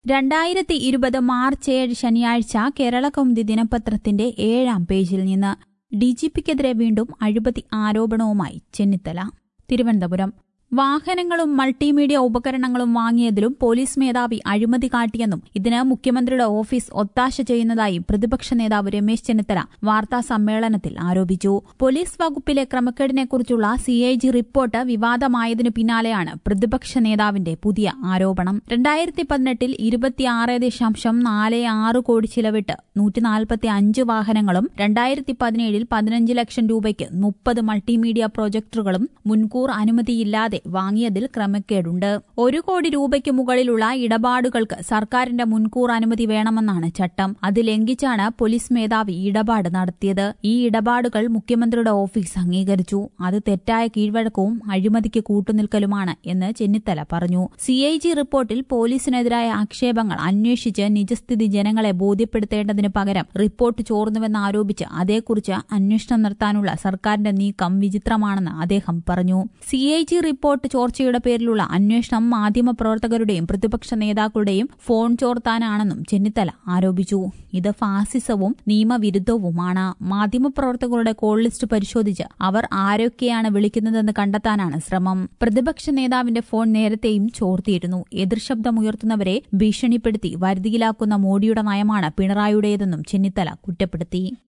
രണ്ടായിരത്തി ഇരുപത് മാർച്ച് ഏഴ് ശനിയാഴ്ച കേരളകൗമുദി ദിനപത്രത്തിന്റെ ഏഴാം പേജിൽ നിന്ന് ഡിജിപിക്കെതിരെ വീണ്ടും അഴിമതി ആരോപണവുമായി ചെന്നിത്തല തിരുവനന്തപുരം വാഹനങ്ങളും മൾട്ടിമീഡിയ ഉപകരണങ്ങളും വാങ്ങിയതിലും പോലീസ് മേധാവി അഴിമതി കാട്ടിയെന്നും ഇതിന് മുഖ്യമന്ത്രിയുടെ ഓഫീസ് ഒത്താശ ചെയ്യുന്നതായി പ്രതിപക്ഷ നേതാവ് രമേശ് ചെന്നിത്തല വാർത്താ സമ്മേളനത്തിൽ ആരോപിച്ചു പോലീസ് വകുപ്പിലെ ക്രമക്കേടിനെക്കുറിച്ചുള്ള സിഐജി റിപ്പോർട്ട് വിവാദമായതിനു പിന്നാലെയാണ് പ്രതിപക്ഷ നേതാവിന്റെ പുതിയ ആരോപണം രണ്ടായിരത്തി പതിനെട്ടിൽ ഇരുപത്തിയാറ് ദശാംശം നാല് ആറ് കോടി ചിലവിട്ട് നൂറ്റി നാൽപ്പത്തി അഞ്ച് വാഹനങ്ങളും രണ്ടായിരത്തി പതിനേഴിൽ പതിനഞ്ച് ലക്ഷം രൂപയ്ക്ക് മുപ്പത് മൾട്ടിമീഡിയ പ്രൊജക്ടറുകളും മുൻകൂർ അനുമതിയില്ലാതെ വാങ്ങിയതിൽ ക്രമക്കേടുണ്ട് ഒരു കോടി രൂപയ്ക്ക് മുകളിലുള്ള ഇടപാടുകൾക്ക് സർക്കാരിന്റെ മുൻകൂർ അനുമതി വേണമെന്നാണ് ചട്ടം അത് ലംഘിച്ചാണ് പോലീസ് മേധാവി ഇടപാട് നടത്തിയത് ഈ ഇടപാടുകൾ മുഖ്യമന്ത്രിയുടെ ഓഫീസ് അംഗീകരിച്ചു അത് തെറ്റായ കീഴ്വഴക്കവും അഴിമതിക്ക് കൂട്ടുനിൽക്കലുമാണ് എന്ന് ചെന്നിത്തല പറഞ്ഞു സിഐജി റിപ്പോർട്ടിൽ പോലീസിനെതിരായ ആക്ഷേപങ്ങൾ അന്വേഷിച്ച് നിജസ്ഥിതി ജനങ്ങളെ ബോധ്യപ്പെടുത്തേണ്ടതിന് പകരം റിപ്പോർട്ട് ചോർന്നുവെന്നാരോപിച്ച് അതേക്കുറിച്ച് അന്വേഷണം നടത്താനുള്ള സർക്കാരിന്റെ നീക്കം വിചിത്രമാണെന്ന് അദ്ദേഹം പറഞ്ഞു സിഐജി റിപ്പോർട്ട് ചോർച്ചയുടെ പേരിലുള്ള അന്വേഷണം മാധ്യമപ്രവർത്തകരുടെയും പ്രതിപക്ഷ നേതാക്കളുടെയും ഫോൺ ചോർത്താനാണെന്നും ചെന്നിത്തല ആരോപിച്ചു ഇത് ഫാസിസവും നിയമവിരുദ്ധവുമാണ് മാധ്യമപ്രവർത്തകരുടെ കോൾ ലിസ്റ്റ് പരിശോധിച്ച് അവർ ആരൊക്കെയാണ് വിളിക്കുന്നതെന്ന് കണ്ടെത്താനാണ് ശ്രമം പ്രതിപക്ഷ നേതാവിന്റെ ഫോൺ നേരത്തെയും ചോർത്തിയിരുന്നു എതിർശബ്ദമുയർത്തുന്നവരെ ഭീഷണിപ്പെടുത്തി വരുതിയിലാക്കുന്ന മോഡിയുടെ നയമാണ് പിണറായിയുടേതെന്നും ചെന്നിത്തല കുറ്റപ്പെടുത്തി